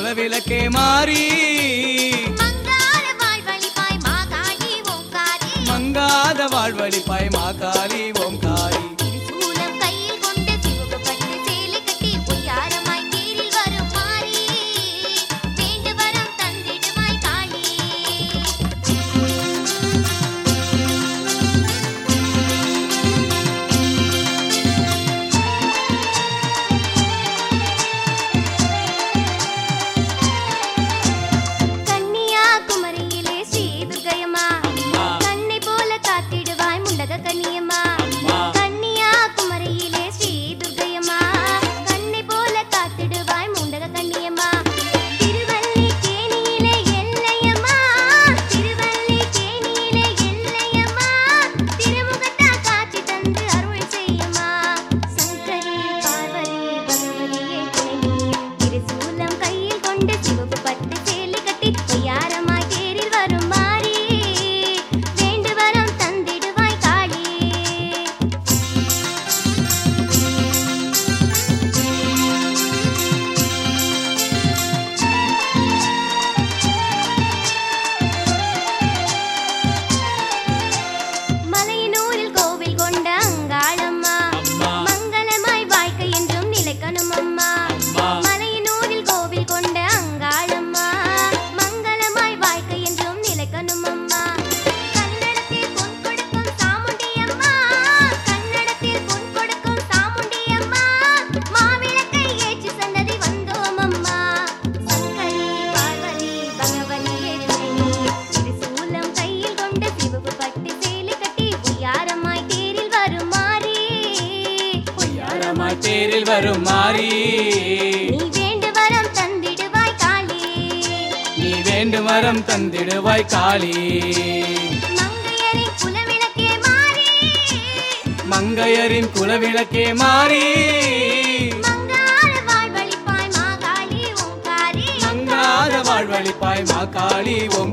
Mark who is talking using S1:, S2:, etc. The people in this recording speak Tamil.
S1: குலவிளக்கே மாறி
S2: மங்கார வாழ்வழிப்பாய் மாகாளி ஓங்காரி
S1: மங்காத வாழ்வழிப்பாய் மாகாளி ஓம்காரி
S2: திருசூலம் கையில் கொண்டு சிவகப்பட்டு சேலை கட்டி பொய்யாரமாய் தேரில் வரும் மாறி வேண்டு வரம் தந்திடுவாய் காளி கன்னியாகுமரியிலே ஸ்ரீ துர்க்கையம்மா
S1: அம்மா.
S2: கண்ணை போல காத்திடுவாய் முண்டக கன்னியம்மா
S1: அம்மா.
S2: கன்னியாகுமரியிலே ஸ்ரீ துர்க்கையம்மா கண்ணை போல காத்திடுவாய் முண்டக கன்னியம்மா திருவல்லிக்கேணியிலே எல்லையம்மா திருவல்லிக்கேணியிலே எல்லையம்மா திருமுகத்தா காட்சி தந்து அருள் செய்யம்மா சங்கரி பார்வதி பகவதியே துணை திருசூலம் கையில் கொண்டு சிவப்பு பட்டு சேலை கட்டி பொய்யாரமாய் தேரில் வரும் மாறி வேண்டு வரம் தந்திடுவாய் காளி மலையனூரில் கோவில் கொண்ட அங்காளம்மா
S1: அம்மா.
S2: மங்களமாய் வாழ்க்கை என்றும் நிலைக்கணும் அம்மா
S1: அம்மா.
S2: மலையனூரில் கோவில் கொண்ட அங்காளம்மா மங்களமாய் வாழ்க்கை என்றும் நிலைக்கணும் அம்மா கன்னடத்தில் பொன் கொடுக்கும் சாமுண்டி அம்மா கன்னடத்தில் பொன் கொடுக்கும் சாமுண்டி அம்மா மாவிளக்கை ஏற்றி சன்னதி வந்தோம் அம்மா சங்கரி பார்வதி பகவதியே துணை திருசூலம் கையில் கொண்டு சிவப்பு பட்டு சேலை கட்டி பொய்யாரமாய் தேரில் வரும் மாறி
S1: பொய்யாரமாய் தேரில் வரும் மாறி
S2: நீ வேண்டு வரம் தந்திடுவாய் காளி
S1: நீ வேண்டும் வரம் தந்திடுவாய் காளி
S2: மங்கையரின் குலவிளக்கே மாறி
S1: மங்கையரின் குலவிளக்கே மாறி
S2: மங்கார வாழ்வழிப்பாய் மாகாளி ஓங்காரி
S1: மங்காத வாழ்வழிப்பாய் மாகாளி ஓம்